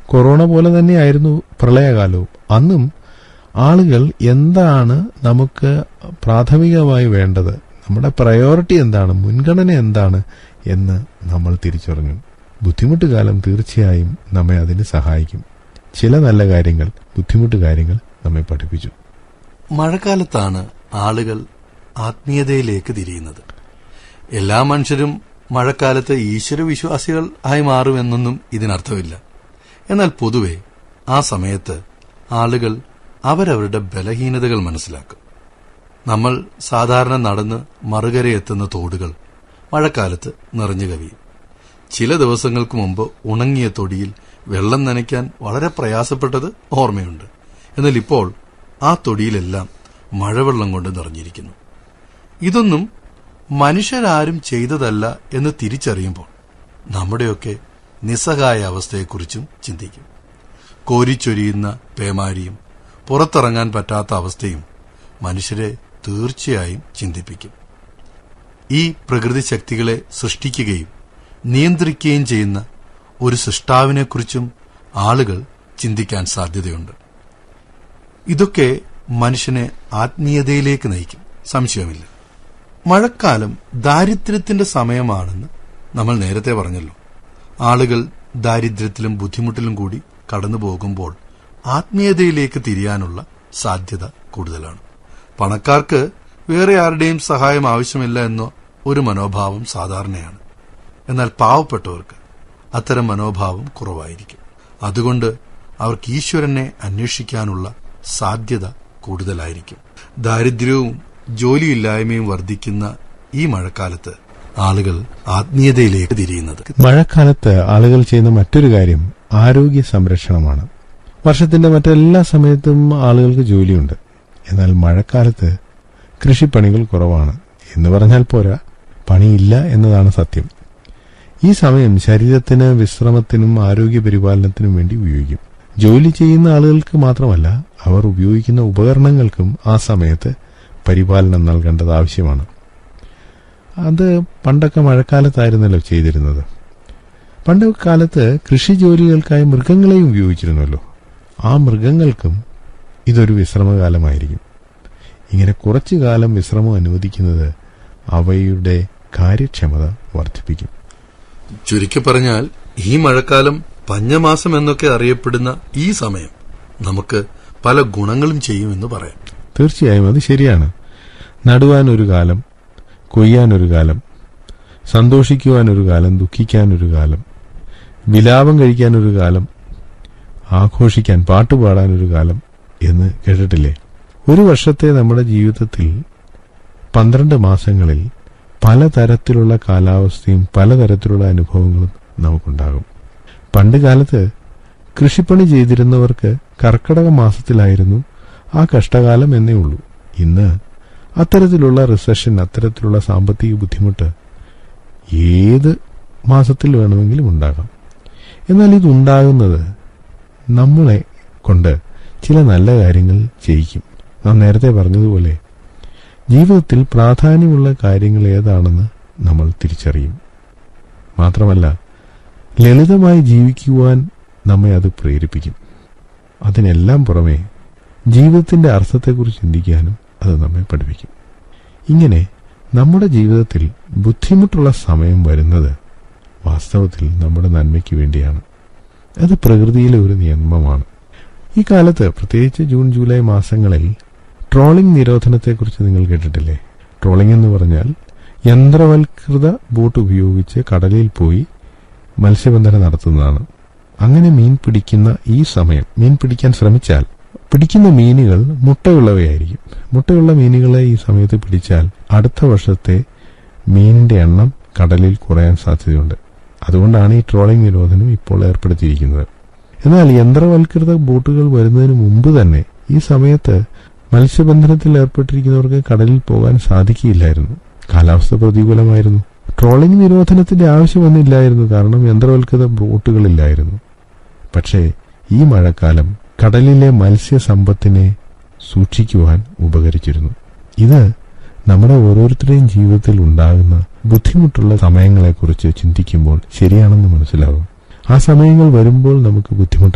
corona പോലെ തന്നെയായിരുന്നു പ്രളയകാലവും അന്നും ആളുകൾ എന്താണ് നമുക്ക് പ്രാഥമികമായി വേണ്ടത് നമ്മുടെ പ്രയോറിറ്റി എന്താണ് മുൻഗണന എന്താണ് എന്ന് നമ്മൾ തിരിച്ചറിഞ്ഞു ബുദ്ധിമുട്ട് കാലം തീർച്ചയായും നമ്മെ അതിന് സഹായിക്കും ചില നല്ല കാര്യങ്ങൾ ബുദ്ധിമുട്ട് കാര്യങ്ങൾ നമ്മെ പഠിപ്പിച്ചു മഴക്കാലത്താണ് ആളുകൾ ആത്മീയതയിലേക്ക് തിരിയുന്നത് എല്ലാ മനുഷ്യരും മഴക്കാലത്ത് ഈശ്വരവിശ്വാസികൾ ആയി മാറുമെന്നൊന്നും ഇതിനർത്ഥമില്ല എന്നാൽ പൊതുവെ ആ സമയത്ത് ആളുകൾ അവരവരുടെ ബലഹീനതകൾ മനസ്സിലാക്കും നമ്മൾ സാധാരണ നടന്ന് മറുകരയെത്തുന്ന തോടുകൾ മഴക്കാലത്ത് നിറഞ്ഞു കവിയും ചില ദിവസങ്ങൾക്ക് മുമ്പ് ഉണങ്ങിയ തൊടിയിൽ വെള്ളം നനയ്ക്കാൻ വളരെ പ്രയാസപ്പെട്ടത് ഓർമ്മയുണ്ട് എന്നാൽ ഇപ്പോൾ ആ തൊടിയിലെല്ലാം മഴവെള്ളം കൊണ്ട് നിറഞ്ഞിരിക്കുന്നു ഇതൊന്നും മനുഷ്യരാരും ചെയ്തതല്ല എന്ന് തിരിച്ചറിയുമ്പോൾ നമ്മുടെയൊക്കെ നിസ്സഹായ അവസ്ഥയെക്കുറിച്ചും ചിന്തിക്കും കോരിച്ചൊരിയുന്ന പേമാരിയും പുറത്തിറങ്ങാൻ പറ്റാത്ത അവസ്ഥയും മനുഷ്യരെ തീർച്ചയായും ചിന്തിപ്പിക്കും ഈ പ്രകൃതി ശക്തികളെ സൃഷ്ടിക്കുകയും നിയന്ത്രിക്കുകയും ചെയ്യുന്ന ഒരു സൃഷ്ടാവിനെക്കുറിച്ചും ആളുകൾ ചിന്തിക്കാൻ സാധ്യതയുണ്ട് ഇതൊക്കെ മനുഷ്യനെ ആത്മീയതയിലേക്ക് നയിക്കും സംശയമില്ല മഴക്കാലം ദാരിദ്ര്യത്തിന്റെ സമയമാണെന്ന് നമ്മൾ നേരത്തെ പറഞ്ഞല്ലോ ആളുകൾ ദാരിദ്ര്യത്തിലും ബുദ്ധിമുട്ടിലും കൂടി കടന്നു പോകുമ്പോൾ ആത്മീയതയിലേക്ക് തിരിയാനുള്ള സാധ്യത കൂടുതലാണ് പണക്കാർക്ക് വേറെ ആരുടെയും സഹായം ആവശ്യമില്ല എന്ന ഒരു മനോഭാവം സാധാരണയാണ് എന്നാൽ പാവപ്പെട്ടവർക്ക് അത്തരം മനോഭാവം കുറവായിരിക്കും അതുകൊണ്ട് അവർക്ക് ഈശ്വരനെ അന്വേഷിക്കാനുള്ള സാധ്യത കൂടുതലായിരിക്കും ദാരിദ്ര്യവും ജോലിയില്ലായ്മയും വർദ്ധിക്കുന്ന ഈ മഴക്കാലത്ത് ആളുകൾ ആത്മീയതയിലേക്ക് തിരിയുന്നത് മഴക്കാലത്ത് ആളുകൾ ചെയ്യുന്ന മറ്റൊരു കാര്യം ആരോഗ്യ സംരക്ഷണമാണ് വർഷത്തിന്റെ മറ്റെല്ലാ സമയത്തും ആളുകൾക്ക് ജോലിയുണ്ട് എന്നാൽ മഴക്കാലത്ത് കൃഷിപ്പണികൾ കുറവാണ് എന്ന് പറഞ്ഞാൽ പോരാ പണിയില്ല എന്നതാണ് സത്യം ഈ സമയം ശരീരത്തിന് വിശ്രമത്തിനും ആരോഗ്യ പരിപാലനത്തിനും വേണ്ടി ഉപയോഗിക്കും ജോലി ചെയ്യുന്ന ആളുകൾക്ക് മാത്രമല്ല അവർ ഉപയോഗിക്കുന്ന ഉപകരണങ്ങൾക്കും ആ സമയത്ത് പരിപാലനം നൽകേണ്ടത് ആവശ്യമാണ് അത് പണ്ടൊക്കെ മഴക്കാലത്തായിരുന്നല്ലോ ചെയ്തിരുന്നത് പണ്ട് കാലത്ത് കൃഷി ജോലികൾക്കായി മൃഗങ്ങളെയും ഉപയോഗിച്ചിരുന്നല്ലോ ആ മൃഗങ്ങൾക്കും ഇതൊരു വിശ്രമകാലമായിരിക്കും ഇങ്ങനെ കുറച്ചു കാലം വിശ്രമം അനുവദിക്കുന്നത് അവയുടെ കാര്യക്ഷമത വർദ്ധിപ്പിക്കും ചുരുക്കി പറഞ്ഞാൽ ഈ മഴക്കാലം പഞ്ഞമാസം എന്നൊക്കെ അറിയപ്പെടുന്ന ഈ സമയം നമുക്ക് പല ഗുണങ്ങളും ചെയ്യുമെന്ന് പറയാം തീർച്ചയായും അത് ശരിയാണ് നടുവാൻ ഒരു കാലം കൊയ്യാൻ ഒരു കാലം സന്തോഷിക്കുവാൻ ഒരു കാലം ദുഃഖിക്കാൻ ഒരു കാലം വിലാപം കഴിക്കാൻ ഒരു കാലം ആഘോഷിക്കാൻ പാട്ടുപാടാൻ ഒരു കാലം എന്ന് കേട്ടിട്ടില്ലേ ഒരു വർഷത്തെ നമ്മുടെ ജീവിതത്തിൽ പന്ത്രണ്ട് മാസങ്ങളിൽ പലതരത്തിലുള്ള കാലാവസ്ഥയും പലതരത്തിലുള്ള അനുഭവങ്ങളും നമുക്കുണ്ടാകും പണ്ട് കാലത്ത് കൃഷിപ്പണി ചെയ്തിരുന്നവർക്ക് കർക്കടക മാസത്തിലായിരുന്നു ആ കഷ്ടകാലം എന്നേ ഉള്ളൂ ഇന്ന് അത്തരത്തിലുള്ള റിസഷൻ അത്തരത്തിലുള്ള സാമ്പത്തിക ബുദ്ധിമുട്ട് ഏത് മാസത്തിൽ വേണമെങ്കിലും ഉണ്ടാകാം എന്നാൽ ഇതുണ്ടാകുന്നത് നമ്മളെ കൊണ്ട് ചില നല്ല കാര്യങ്ങൾ ചെയ്യിക്കും നാം നേരത്തെ പറഞ്ഞതുപോലെ ജീവിതത്തിൽ പ്രാധാന്യമുള്ള കാര്യങ്ങൾ ഏതാണെന്ന് നമ്മൾ തിരിച്ചറിയും മാത്രമല്ല ലളിതമായി ജീവിക്കുവാൻ നമ്മെ അത് പ്രേരിപ്പിക്കും അതിനെല്ലാം പുറമെ ജീവിതത്തിന്റെ അർത്ഥത്തെക്കുറിച്ച് ചിന്തിക്കാനും അത് നമ്മെ പഠിപ്പിക്കും ഇങ്ങനെ നമ്മുടെ ജീവിതത്തിൽ ബുദ്ധിമുട്ടുള്ള സമയം വരുന്നത് വാസ്തവത്തിൽ നമ്മുടെ നന്മയ്ക്ക് വേണ്ടിയാണ് അത് പ്രകൃതിയിലെ ഒരു നിയമമാണ് ഈ കാലത്ത് പ്രത്യേകിച്ച് ജൂൺ ജൂലൈ മാസങ്ങളിൽ ട്രോളിംഗ് നിരോധനത്തെക്കുറിച്ച് നിങ്ങൾ കേട്ടിട്ടില്ലേ ട്രോളിംഗ് എന്ന് പറഞ്ഞാൽ യന്ത്രവൽകൃത ബോട്ട് ഉപയോഗിച്ച് കടലിൽ പോയി മത്സ്യബന്ധനം നടത്തുന്നതാണ് അങ്ങനെ മീൻ പിടിക്കുന്ന ഈ സമയം മീൻ പിടിക്കാൻ ശ്രമിച്ചാൽ പിടിക്കുന്ന മീനുകൾ മുട്ടയുള്ളവയായിരിക്കും മുട്ടയുള്ള മീനുകളെ ഈ സമയത്ത് പിടിച്ചാൽ അടുത്ത വർഷത്തെ മീനിന്റെ എണ്ണം കടലിൽ കുറയാൻ സാധ്യതയുണ്ട് അതുകൊണ്ടാണ് ഈ ട്രോളിംഗ് നിരോധനം ഇപ്പോൾ ഏർപ്പെടുത്തിയിരിക്കുന്നത് എന്നാൽ യന്ത്രവൽകൃത ബോട്ടുകൾ വരുന്നതിന് മുമ്പ് തന്നെ ഈ സമയത്ത് മത്സ്യബന്ധനത്തിൽ ഏർപ്പെട്ടിരിക്കുന്നവർക്ക് കടലിൽ പോകാൻ സാധിക്കില്ലായിരുന്നു കാലാവസ്ഥ പ്രതികൂലമായിരുന്നു ട്രോളിംഗ് നിരോധനത്തിന്റെ ആവശ്യം വന്നില്ലായിരുന്നു കാരണം യന്ത്രവൽകൃത ബോട്ടുകളില്ലായിരുന്നു പക്ഷേ ഈ മഴക്കാലം കടലിലെ മത്സ്യസമ്പത്തിനെ സൂക്ഷിക്കുവാൻ ഉപകരിച്ചിരുന്നു ഇത് നമ്മുടെ ഓരോരുത്തരുടെയും ജീവിതത്തിൽ ഉണ്ടാകുന്ന ബുദ്ധിമുട്ടുള്ള സമയങ്ങളെക്കുറിച്ച് ചിന്തിക്കുമ്പോൾ ശരിയാണെന്ന് മനസ്സിലാകും ആ സമയങ്ങൾ വരുമ്പോൾ നമുക്ക് ബുദ്ധിമുട്ട്